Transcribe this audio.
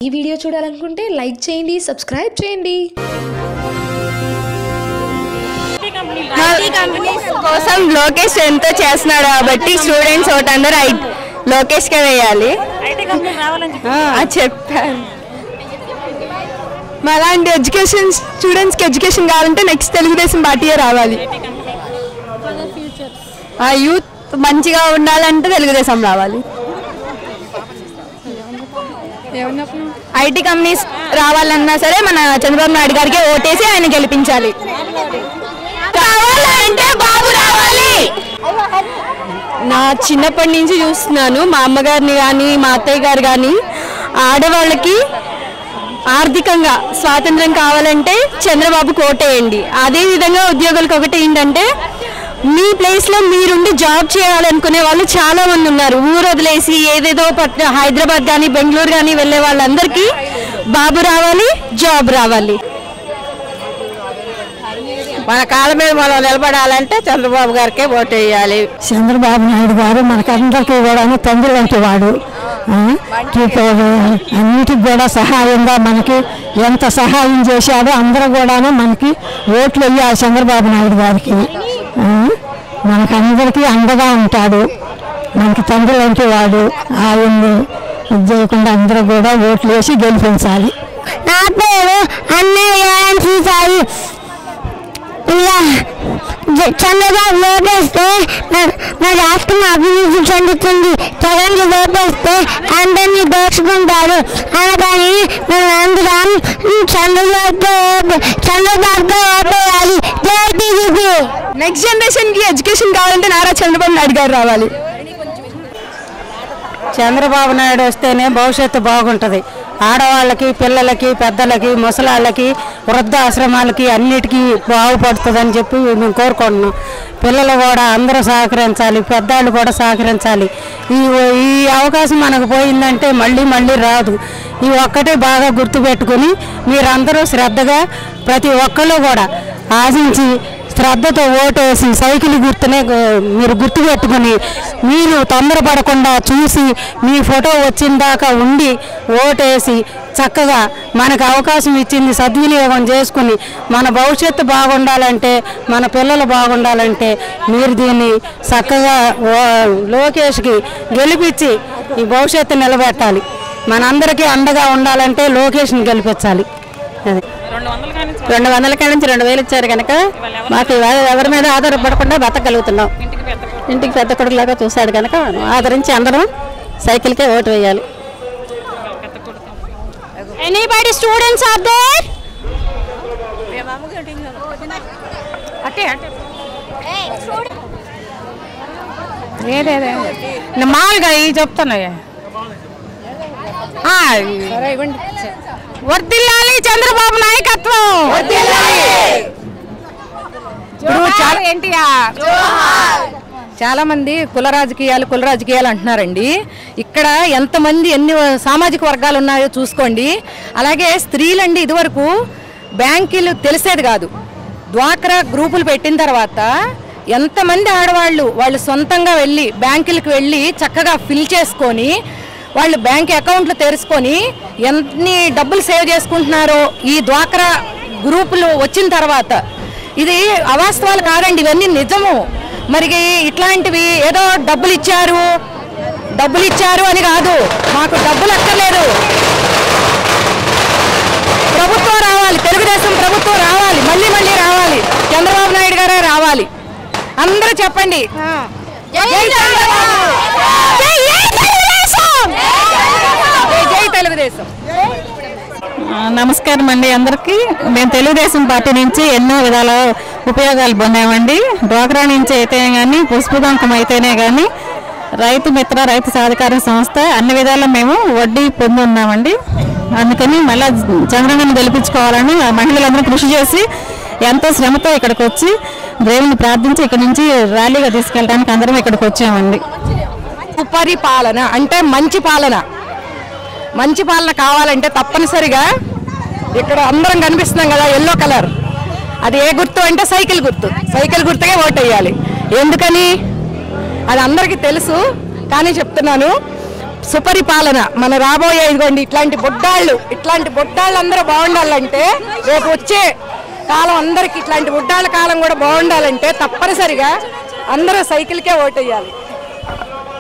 ఈ వీడియో చూడాలనుకుంటే లైక్ చేయండి సబ్స్క్రైబ్ చేయండి కోసం లోకేష్ ఎంతో చేస్తున్నాడు కాబట్టి స్టూడెంట్స్ ఒకటి అందరూ ఐ లోకేష్ కే వేయాలి ఆ, అది చెప్పాను మా అలాంటి ఎడ్యుకేషన్ స్టూడెంట్స్ కి ఎడ్యుకేషన్ కావాలంటే నెక్స్ట్ తెలుగుదేశం పార్టీయే రావాలి ఆ యూత్ మంచిగా ఉండాలంటే తెలుగుదేశం రావాలి ఐటీ కంపెనీస్ రావాలన్నా సరే మన చంద్రబాబు నాయుడు గారికి ఓటేసి ఆయన గెలిపించాలి కావాలంటే బాబు రావాలి నా చిన్నప్పటి నుంచి చూస్తున్నాను మా అమ్మగారిని కానీ మా అత్తయ్య గారు కానీ ఆడవాళ్ళకి ఆర్థికంగా స్వాతంత్రం కావాలంటే చంద్రబాబు కోటేయండి అదే విధంగా ఉద్యోగులకు ఒకటి ఏంటంటే మీ ప్లేస్లో మీరుండి జాబ్ చేయాలనుకునే వాళ్ళు చాలా మంది ఉన్నారు ఊరు వదిలేసి ఏదేదో పట్ హైదరాబాద్ కానీ బెంగళూరు కానీ వెళ్ళే వాళ్ళందరికీ బాబు రావాలి జాబ్ రావాలి మన కాళ్ళ మీద మనం నిలబడాలంటే చంద్రబాబు గారికే ఓటు వేయాలి చంద్రబాబు నాయుడు గారు మనకందరికీ కూడా తండ్రి వంటి వాడు ఆ, ఇప్పుడు అన్నిటికి కూడా సహాయంగా మనకి ఎంత సహాయం చేశాడో అందరూ కూడాను మనకి ఓట్లు వేయాలి చంద్రబాబు నాయుడు గారికి ఆ, మనకందరికీ అండగా ఉంటాడు మనకి తండ్రి వంటి వాడు ఆయన్ని ఇది చేయకుండా అందరూ కూడా ఓట్లు వేసి గెలిపించాలి నా పేరు అన్నయ్య సాయి ఇలా జ- చంద్రబాబు లోపేస్తే నా- నా రాష్ట్రం అభివృద్ధి చెందుతుంది జగన్ లోపేస్తే అందరినీ దోచుకుంటారు అనగాని మనం అందరం చంద్రబాబు చంద్రబాబుగా ఓటేయాలి జై టీడీపీ నెక్స్ట్ జనరేషన్ కి ఎడ్యుకేషన్ కావాలంటే నారా చంద్రబాబు నాయుడు గారు రావాలి చంద్రబాబు నాయుడు వస్తేనే భవిష్యత్తు బాగుంటుంది ఆడవాళ్ళకి పిల్లలకి పెద్దలకి ముసలాళ్ళకి వృద్ధాశ్రమాలకి అన్నిటికీ బాగుపడుతుందని చెప్పి మేము కోరుకుంటున్నాం పిల్లలు కూడా అందరూ సహకరించాలి పెద్దవాళ్ళు కూడా సహకరించాలి ఈ ఈ అవకాశం మనకు పోయిందంటే మళ్ళీ మళ్ళీ రాదు ఈ ఒక్కటే బాగా గుర్తుపెట్టుకుని మీరందరూ శ్రద్ధగా ప్రతి ఒక్కళ్ళు కూడా ఆశించి శ్రద్ధతో ఓటేసి సైకిల్ గుర్తునే గు- మీరు గుర్తుపెట్టుకుని మీరు తొందరపడకుండా చూసి మీ ఫోటో వచ్చిన దాకా ఉండి ఓటేసి చక్కగా మనకు అవకాశం ఇచ్చింది సద్వినియోగం చేసుకుని మన భవిష్యత్తు బాగుండాలంటే మన పిల్లలు బాగుండాలంటే మీరు దీన్ని చక్కగా ఓ- లోకేష్కి గెలిపించి ఈ భవిష్యత్తు నిలబెట్టాలి మనందరికీ అండగా ఉండాలంటే లోకేష్ని గెలిపించాలి అది రెండు వందల కాడి నుంచి రెండు వేలు ఇచ్చారు కనుక మాకు ఇవాళ ఎవరి మీద ఆధారపడకుండా బతకగలుగుతున్నాం ఇంటికి పెద్ద కొడుకులాగా చూశాడు కనుక ఆదరించి అందరం సైకిల్కే ఓటు వేయాలి ఎనీబడి స్టూడెంట్స్ ఆర్ దేర్ మామూలుగా ఇవి చెప్తున్నాయి ఆ, వర్ధిల్లాలి చంద్రబాబు నాయకత్వం ఇప్పుడు చాలా ఎన్టీఆర్ చాలా మంది కుల రాజకీయాలు కుల రాజకీయాలు అంటున్నారండి ఇక్కడ ఎంతమంది ఎన్ని సామాజిక వర్గాలు ఉన్నాయో చూసుకోండి అలాగే స్త్రీలండి ఇదివరకు బ్యాంకులు తెలిసేది కాదు డ్వాక్రా గ్రూపులు పెట్టిన తర్వాత ఎంతమంది ఆడవాళ్ళు వాళ్ళు సొంతంగా వెళ్ళి బ్యాంకులకు వెళ్ళి చక్కగా ఫిల్ చేసుకొని వాళ్ళు బ్యాంక్ అకౌంట్లు తెరుచుకొని ఎన్ని డబ్బులు సేవ్ చేసుకుంటున్నారో ఈ డ్వాక్రా గ్రూపులు వచ్చిన తర్వాత ఇది అవాస్తవాలు కాదండి ఇవన్నీ నిజము మరి ఇట్లాంటివి ఏదో డబ్బులు ఇచ్చారు డబ్బులు ఇచ్చారు అని కాదు మాకు డబ్బులు అక్కర్లేదు ప్రభుత్వం రావాలి తెలుగుదేశం ప్రభుత్వం రావాలి మళ్ళీ మళ్ళీ రావాలి చంద్రబాబు నాయుడు గారే రావాలి అందరూ చెప్పండి జై చంద్రబాబు! జై జై తెలుగుదేశం నమస్కారం అండి అందరికీ మేము తెలుగుదేశం పార్టీ నుంచి ఎన్నో విధాల ఉపయోగాలు పొందామండి డ్వాక్రా నుంచి అయితే కానీ పుష్పబంకం అయితేనే కానీ రైతు మిత్ర రైతు సాధికార సంస్థ అన్ని విధాలా మేము వడ్డీ పొంది ఉన్నామండి అందుకని మళ్ళా చంద్రబాబుని గెలిపించుకోవాలని ఆ మహిళలందరూ కృషి చేసి ఎంతో శ్రమతో ఇక్కడికి వచ్చి దేవుని ప్రార్థించి ఇక్కడ నుంచి ర్యాలీగా తీసుకెళ్ళడానికి అందరం ఇక్కడికి వచ్చామండి సుపరిపాలన అంటే మంచి పాలన మంచి పాలన కావాలంటే తప్పనిసరిగా ఇక్కడ అందరం కనిపిస్తున్నాం కదా ఎల్లో కలర్ అది ఏ గుర్తు అంటే సైకిల్ గుర్తు సైకిల్ గుర్తుకే ఓటు వేయాలి ఎందుకని అది అందరికీ తెలుసు కానీ చెప్తున్నాను సుపరిపాలన మన రాబోయే ఇదిగోండి ఇట్లాంటి బుడ్డాళ్ళు ఇట్లాంటి బుడ్డాళ్ళు అందరూ బాగుండాలంటే రేపు వచ్చే కాలం అందరికి ఇట్లాంటి బుడ్డాళ్ళ కాలం కూడా బాగుండాలంటే తప్పనిసరిగా అందరూ సైకిల్కే ఓటేయాలి